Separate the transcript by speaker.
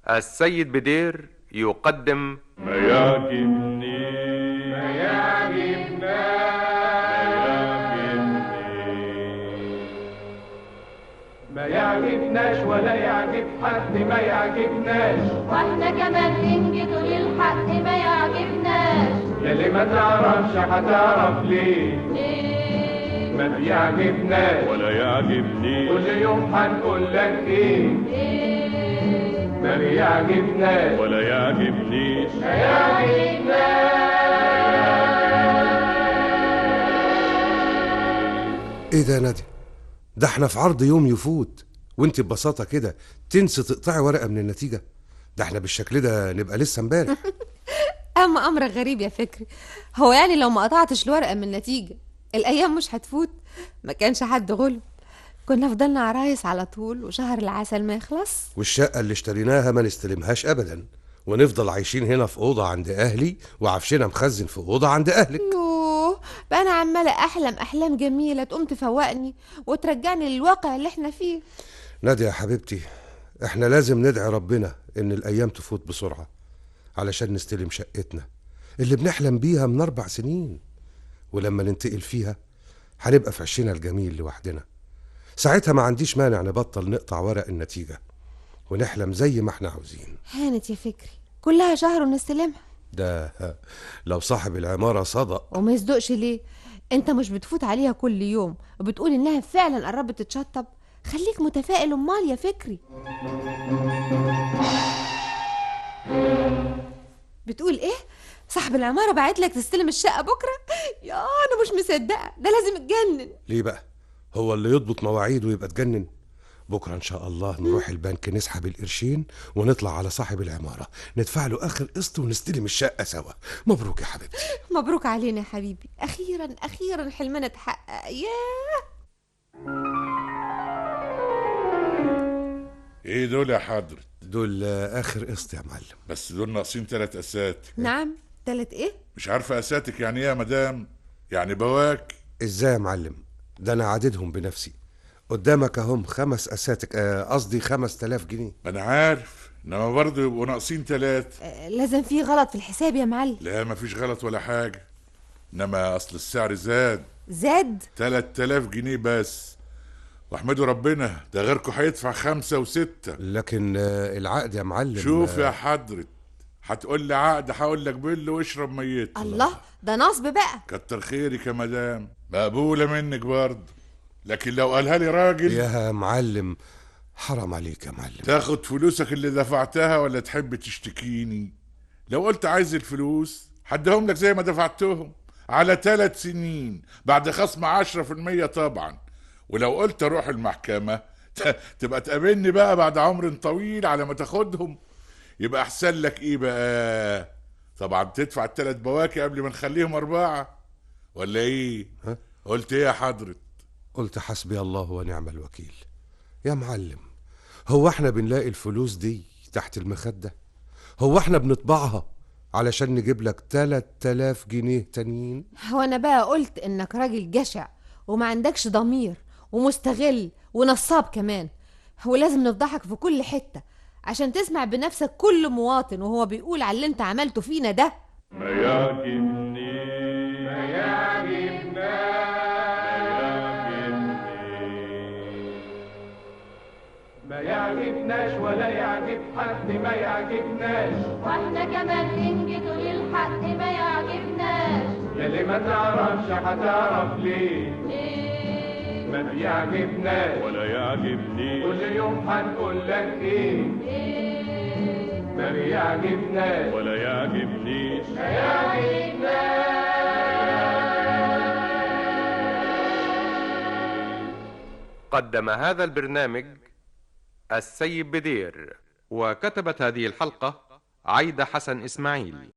Speaker 1: السيد بدير يقدم
Speaker 2: ما يعجبني
Speaker 3: ما يعجبنا ما يعجبناش ولا يعجب حد ما يعجبناش
Speaker 4: واحنا كمان ننجد للحق ما يعجبناش
Speaker 3: يلي ما تعرفش هتعرف ليه
Speaker 4: ليه
Speaker 3: ما بيعجبناش
Speaker 2: ولا يعجبني
Speaker 3: كل يوم هنقول لك ايه
Speaker 4: ليه
Speaker 3: ما بيعجبناش
Speaker 2: ولا يعجبنيش
Speaker 5: ايه ده يا نادي ده احنا في عرض يوم يفوت وانت ببساطه كده تنسي تقطعي ورقه من النتيجه ده احنا بالشكل ده نبقى لسه امبارح
Speaker 6: اما امرك غريب يا فكري هو يعني لو ما قطعتش الورقه من النتيجه الايام مش هتفوت ما كانش حد غلب كنا فضلنا عرايس على طول وشهر العسل ما يخلص
Speaker 5: والشقه اللي اشتريناها ما نستلمهاش ابدا ونفضل عايشين هنا في اوضه عند اهلي وعفشنا مخزن في اوضه عند اهلك
Speaker 6: يوه بقى انا عماله احلم احلام جميله تقوم تفوقني وترجعني للواقع اللي احنا فيه
Speaker 5: نادية يا حبيبتي احنا لازم ندعي ربنا ان الايام تفوت بسرعه علشان نستلم شقتنا اللي بنحلم بيها من اربع سنين ولما ننتقل فيها هنبقى في عشنا الجميل لوحدنا ساعتها ما عنديش مانع نبطل نقطع ورق النتيجه ونحلم زي ما احنا عاوزين
Speaker 6: هانت يا فكري كلها شهر ونستلمها
Speaker 5: ده لو صاحب العماره صدق
Speaker 6: وما يصدقش ليه انت مش بتفوت عليها كل يوم وبتقول انها فعلا قربت تتشطب خليك متفائل امال يا فكري بتقول ايه صاحب العماره بعت لك تستلم الشقه بكره يا انا مش مصدقه ده لازم اتجنن
Speaker 5: ليه بقى هو اللي يضبط مواعيد ويبقى اتجنن بكره ان شاء الله نروح البنك نسحب القرشين ونطلع على صاحب العماره ندفع له اخر قسط ونستلم الشقه سوا مبروك يا حبيبتي
Speaker 6: مبروك علينا يا حبيبي اخيرا اخيرا حلمنا اتحقق ياه
Speaker 7: ايه دول يا حضرة
Speaker 5: دول آه، اخر قسط يا معلم
Speaker 7: بس دول ناقصين تلات اسات
Speaker 6: نعم تلت ايه
Speaker 7: مش عارفه اساتك يعني ايه يا مدام يعني بواك
Speaker 5: ازاي يا معلم ده انا عاددهم بنفسي قدامك اهم خمس اساتك آه، قصدي خمس تلاف جنيه
Speaker 7: ما انا عارف انما برضه يبقوا ناقصين تلات
Speaker 6: آه، لازم في غلط في الحساب يا معلم
Speaker 7: لا مفيش غلط ولا حاجه انما اصل السعر زاد
Speaker 6: زاد
Speaker 7: تلات تلاف جنيه بس واحمدوا ربنا ده غيركم هيدفع خمسة وستة
Speaker 5: لكن آه، العقد يا معلم
Speaker 7: شوف
Speaker 5: آه،
Speaker 7: يا حضرة هتقول لي عقد هقول لك بل واشرب ميت
Speaker 6: الله ده نصب بقى
Speaker 7: كتر خيرك يا مدام مقبولة منك برضه لكن لو قالها لي راجل
Speaker 5: يا معلم حرام عليك يا معلم
Speaker 7: تاخد فلوسك اللي دفعتها ولا تحب تشتكيني لو قلت عايز الفلوس هديهم لك زي ما دفعتهم على ثلاث سنين بعد خصم عشرة في المية طبعا ولو قلت اروح المحكمة ت- تبقى تقابلني بقى بعد عمر طويل على ما تاخدهم يبقى احسن لك ايه بقى طبعا تدفع الثلاث بواكي قبل ما نخليهم اربعة ولا ايه
Speaker 5: ها؟
Speaker 7: قلت ايه يا حضرة
Speaker 5: قلت حسبي الله ونعم الوكيل يا معلم هو احنا بنلاقي الفلوس دي تحت المخدة هو احنا بنطبعها علشان نجيب لك تلات تلاف جنيه تانيين
Speaker 6: هو انا بقى قلت انك راجل جشع وما عندكش ضمير ومستغل ونصاب كمان ولازم نفضحك في كل حتة عشان تسمع بنفسك كل مواطن وهو بيقول على اللي انت عملته فينا ده
Speaker 2: ما يعجبني
Speaker 3: ما يعجبنا ما يعجبناش ولا يعجب حد ما يعجبناش
Speaker 4: واحنا كمان ننجد للحق ما يعجبناش
Speaker 3: يلي ما تعرفش هتعرف ليه
Speaker 4: ليه
Speaker 3: ما بيعجبناش
Speaker 2: ولا يعجبني
Speaker 3: كل يوم هنقول لك ايه
Speaker 4: ليه
Speaker 3: ما بيعجبناش
Speaker 2: ولا يعجبنيش
Speaker 1: قدم هذا البرنامج السيد بدير وكتبت هذه الحلقة عايدة حسن إسماعيل